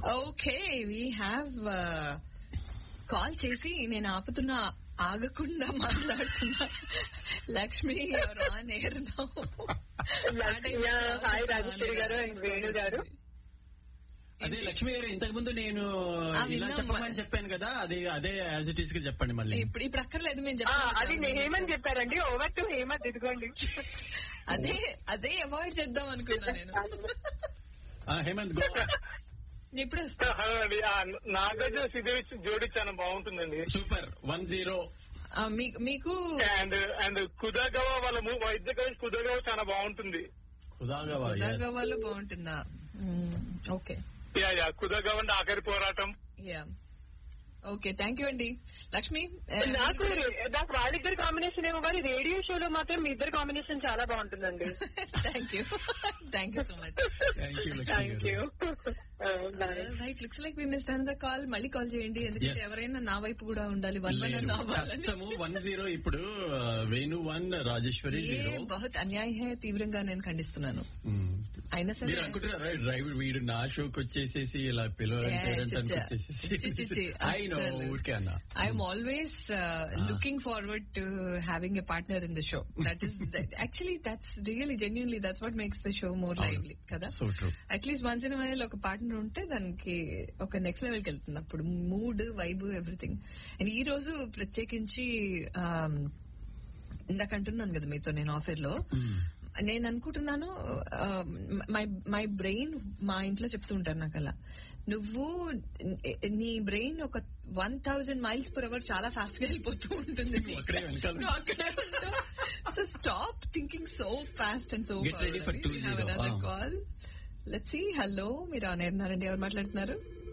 Okay we have call చేసి నేను ఆపుతున్నా ఆగకుండా మాట్లాడుతున్నా Lakshmi you're on air now. Lakshmi, hi Rajeshwari garu and Venu గారు అదే లక్ష్మి గారు ఇంతకు ముందు నేను ఆ, ఇలా విన్నాం. చెప్పమని చెప్పాను కదా అది అదే యాజ్ ఇట్ ఈస్ గా చెప్పండి మళ్ళీ ఇప్పుడు ఇప్పుడు అక్కర్లేదు మేము ఆ, చెప్పాలి అది నేను హేమంత్ చెప్పారండి ఓవర్ టు హేమంత్ ఇదిగోండి అదే అదే అవాయిడ్ చేద్దాం అనుకున్నా నేను ఆ, హేమంత్ గోవా నేను ఇప్పుడు వస్తా హలో అండి ఆ, నాగార్జున సిద్ధేవిచ్ జోడి చాలా బాగుంటుందండి సూపర్ వన్ జీరో ఆ, మీకు మీకు అండ్ అండ్ కుదాగవ వాళ్ళ మూ- వాళ్ళ ఇద్దరు కలిసి కుదాగవ చాలా బాగుంటుంది ఖుదాగవా yes. వాళ్ళు బాగుంటుందా ఓకే యా యా కుదాగవ అంటే ఆఖరి పోరాటం యా ఓకే థ్యాంక్ యూ అండి లక్ష్మి నాకు నాకు వాళ్ళిద్దరి కాంబినేషన్ ఏమో కానీ రేడియో షోలో మాత్రం మీ ఇద్దరు కాంబినేషన్ చాలా బాగుంటుందండి thank you thank you so much thank you Lakshmi thank you garu right looks like we missed another call మళ్ళీ కాల్ చేయండి ఎందుకంటే Yes. ఎవరైనా నా వైపు కూడా ఉండాలి వన్ వన్ లేరు. అవ్వాలని కష్టము వన్ జీరో ఇప్పుడు ఆ, వేణు వన్ రాజేశ్వరి ఏ జీరో బహుత్ అన్యాయ హే తీవ్రంగా నేను ఖండిస్తున్నాను మ్మ్. అయినా సరే మీరు అనుకుంటున్నారా డ్రైవర్ వీడు నా షోకి వచ్చేసేసి ఇలా ఏ, పిలవాలంటే చిచ్చా. చి, చి, చి, ఐ నో అస్సలు. ఊరికే అన్నా I'm always uh, looking forward to having a partner in the show. That is that, actually that's really genuinely that's what makes the show more అవును. lively కదా So true. At least once in while ఒక partner ఉంటే దానికి ఒక next level కి వెళ్తుంది అప్పుడు mood vibe everything and ఈ రోజు ప్రత్యేకించి um, ఇందాక అంటున్నాను కదా మీతో నేను ఆఫర్ లో నేను అనుకుంటున్నాను మై మై బ్రెయిన్ మా ఇంట్లో చెప్తూ ఉంటారు నాకు అలా నువ్వు నీ బ్రెయిన్ ఒక one thousand miles per hour చాలా ఫాస్ట్ గా వెళ్ళిపోతూ ఉంటుంది నువ్వు అక్కడే వెనకాల నువ్వు అక్కడే ఉంటావు so stop thinking so fast and so Get ready for 2-0. Ah. Call let's see hello మీరు ఆన్ ఎయిర్ ఉన్నారండి ఎవరు మాట్లాడుతున్నారు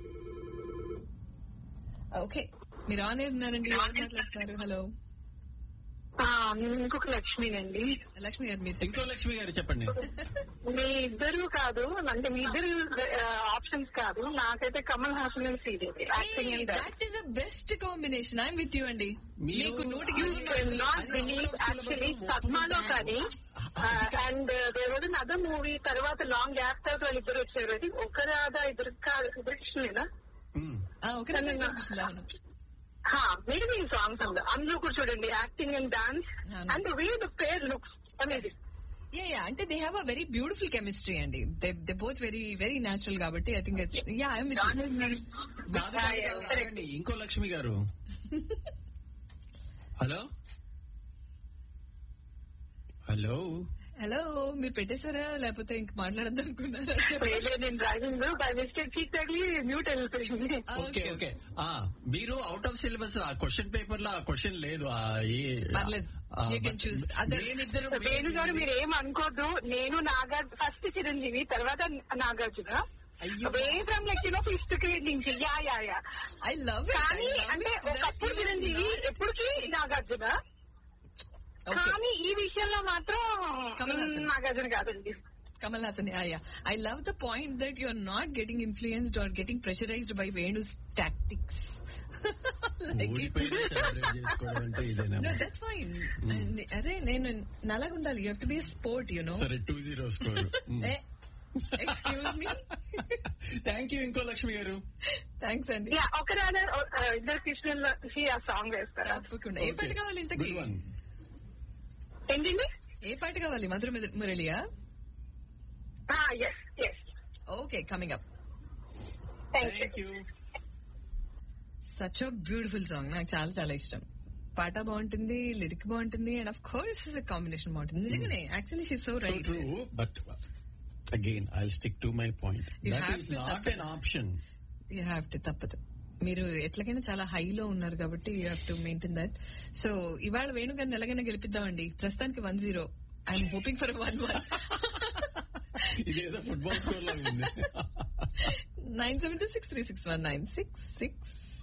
ఓకే మీరు ఆన్ ఎయిర్ ఉన్నారండి ఎవరు మాట్లాడుతున్నారు హలో ఇంకొక లక్ష్మినండి లక్ష్మి గారు మీరు ఇంకో లక్ష్మి గారు చెప్పండి మీ ఇద్దరు కాదు అంటే మీ ఇద్దరు ఆప్షన్స్ కాదు నాకైతే Kamal Haasan serial acting in that that is a best combination I'm with you అండి మీరు- మీకు నూటికి You నూరు will not అది believe out of syllabus actually open పద్మాలో bag. కానీ and there was other movie తర్వాత లాంగ్ గ్యాప్ తర్వాత వాళ్ళు ఇద్దరు వచ్చారు అది ఒకరాదా ఇద్దరు కాదు ఇద్దరు కృష్ణులేనా మ్మ్. ఆ, ఒక తెలంగాణ. అవును మీరు మీ సాంగ్స్ ఉంది అందులో కూడా చూడండి యాక్టింగ్ అండ్ డాన్స్ అవును. And way the pair looks అనేది యా యా అంటే they have a very beautiful chemistry అండి they they both very very natural కాబట్టి I think yeah I'm with కాదు, కాదు, కాదు, ఆగండి. ఇంకో లక్ష్మి గారు హలో హలో హలో మీరు పెట్టేశారా లేకపోతే ఇంక మాట్లాడద్దు అనుకున్నారా చెప్పండి. నేను డ్రైవింగ్ బై మిస్టేక్ చీక్ తగిలి మ్యూట్ వెళ్ళిపోయింది ఆ, ఓకే ఓకే ఆ మీరు అవుట్ ఆఫ్ సిలబస్ ఆ క్వశ్చన్ పేపర్ లో ఆ క్వశ్చన్ లేదు ఆ ఏ పర్లేదు. ఆ, You can but choose. Other- మేమిద్దరం వేణు గారు మీరు ఏం అనుకోద్దు నేను నాగార్జున ఫస్ట్ చిరంజీవి తర్వాత నాగార్జున అయ్యో. Way from like you know fifth grade నుంచి yeah yeah yeah I love కానీ అంటే ఒకప్పుడు చిరంజీవి ఎప్పటికీ నాగార్జున కానీ ఈ విషయంలో మాత్రం కమల్ హాసన్. నాగార్జున కాదండి Kamal Hassan, yeah, yeah. I love the point that you're not getting influenced or getting pressurized by Venu's tactics. like it, ఊడిపోయి సెలబ్రేట్ చేసుకోవడం అంటే ఇదేనా no, that's fine. అరే నేను నల్లగా ఉండాలి you have to be sport you know సరే two zero score excuse me thank you ఇంకో లక్ష్మి గారు థ్యాంక్స్ అండి యా ఒక రాధ ఇద్దరు కృష్ణులకి ఆ సాంగ్ వేస్తారా తప్పకుండా ఏ పాట కావాలి ఇంతకి గుడ్ వన్ ఏంటండి ఏ పాట కావాలి మధుర ముర- మురళియా yes yes okay coming up thank you thank you such a beautiful song నాకు చాలా చాలా ఇష్టం పాట బాగుంటుంది లిరిక్ బాగుంటుంది అండ్ ఆఫ్ కోర్స్ కాంబినేషన్ బాగుంటుంది నిజంగానే actually she so so right true but again I stick to my point You that have is to not tap an option you have to తప్పదు మీరు ఎట్లాగైనా చాలా హైలో ఉన్నారు కాబట్టి you have to maintain that so ఇవాళ వేణుగారిని ఎలాగైనా గెలిపిద్దామండి ప్రస్తుతానికి one zero I'm hoping for one one ఇదేదో ఫుట్బాల్ స్కోర్ లాగా ఉంది nine seven two six three six one nine six six